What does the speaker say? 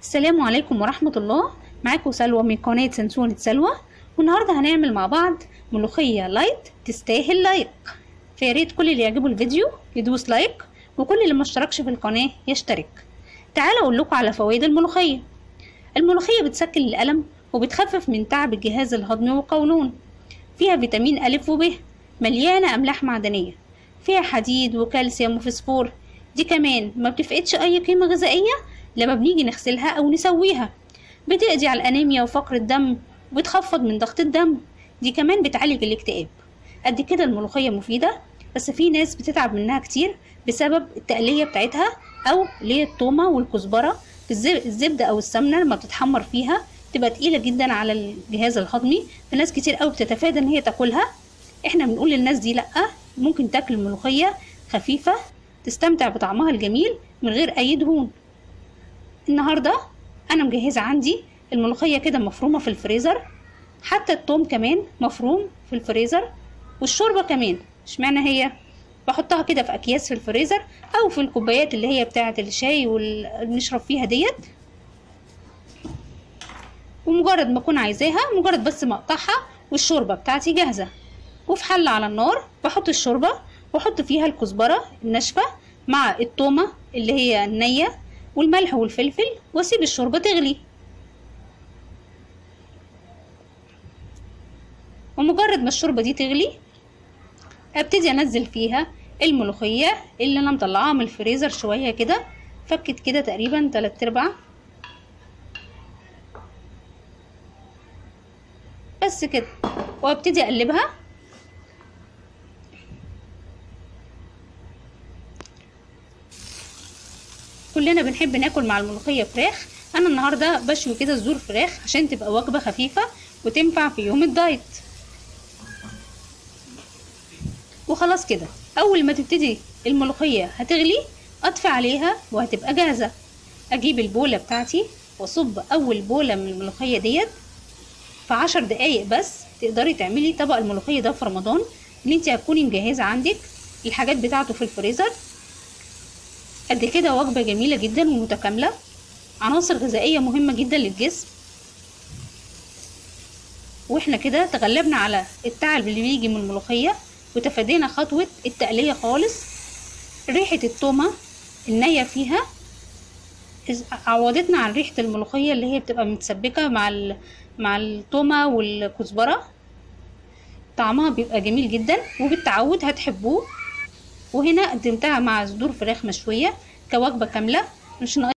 السلام عليكم ورحمة الله معاكم سلوى من قناة سنسونة سلوى والنهاردة هنعمل مع بعض ملوخية لايت تستاهل لايك فياريت كل اللي يعجبه الفيديو يدوس لايك وكل اللي ما اشتركش في القناة يشترك تعالوا اقول لكم على فوائد الملوخية الملوخية بتسكن الألم وبتخفف من تعب الجهاز الهضمي والقولون فيها فيتامين ألف وب مليانة أملاح معدنية فيها حديد وكالسيوم وفسفور دي كمان ما بتفقدش أي قيمة غذائية لما بنيجي نغسلها أو نسويها بتقضي على الأنيميا وفقر الدم وبتخفض من ضغط الدم دي كمان بتعالج الاكتئاب قد كده الملوخية مفيدة بس في ناس بتتعب منها كتير بسبب التقلية بتاعتها أو اللي هي التومة والكزبرة الزبدة أو السمنة لما بتتحمر فيها تبقى تقيلة جدا على الجهاز الهضمي فناس كتير قوي بتتفادى ان هي تاكلها احنا بنقول للناس دي لأ ممكن تاكل ملوخية خفيفة تستمتع بطعمها الجميل من غير أي دهون النهاردة أنا مجهزة عندي الملوخية كده مفرومة في الفريزر حتى التوم كمان مفروم في الفريزر والشوربة كمان اشمعنى هي بحطها كده في أكياس في الفريزر أو في الكوبايات اللي هي بتاعة الشاي واللي بنشرب فيها ديت ومجرد ما أكون عايزاها مجرد بس ما أقطعها والشوربة بتاعتي جاهزة وفي حلة على النار بحط الشوربة واحط فيها الكزبرة الناشفة مع التومة اللي هي النية والملح والفلفل واسيب الشوربة تغلي ومجرد ما الشوربة دي تغلي ابتدي انزل فيها الملوخية اللي انا مطلعاها من الفريزر شوية كده فكت كده تقريبا تلات ارباع بس كده وابتدي اقلبها كلنا بنحب ناكل مع الملوخية فراخ انا النهاردة بشوي كده صدور فراخ عشان تبقى وجبة خفيفة وتنفع في يوم الدايت وخلاص كده اول ما تبتدي الملوخية هتغلي اطفي عليها وهتبقى جاهزة اجيب البولة بتاعتي واصب اول بولة من الملوخية ديت في عشر دقايق بس تقدري تعملي طبق الملوخية ده في رمضان اللي انت هتكوني مجهزة عندك الحاجات بتاعته في الفريزر قد كده وجبة جميلة جدا ومتكاملة عناصر غذائية مهمة جدا للجسم واحنا كده تغلبنا على التعب اللي بيجي من الملوخية وتفادينا خطوة التقلية خالص ريحة التومة النية فيها عوضتنا عن ريحة الملوخية اللي هي بتبقى متسبكة مع مع التومة والكزبرة طعمها بيبقى جميل جدا وبالتعود هتحبوه وهنا قدمتها مع صدور فراخ مشوية كوجبة كاملة مش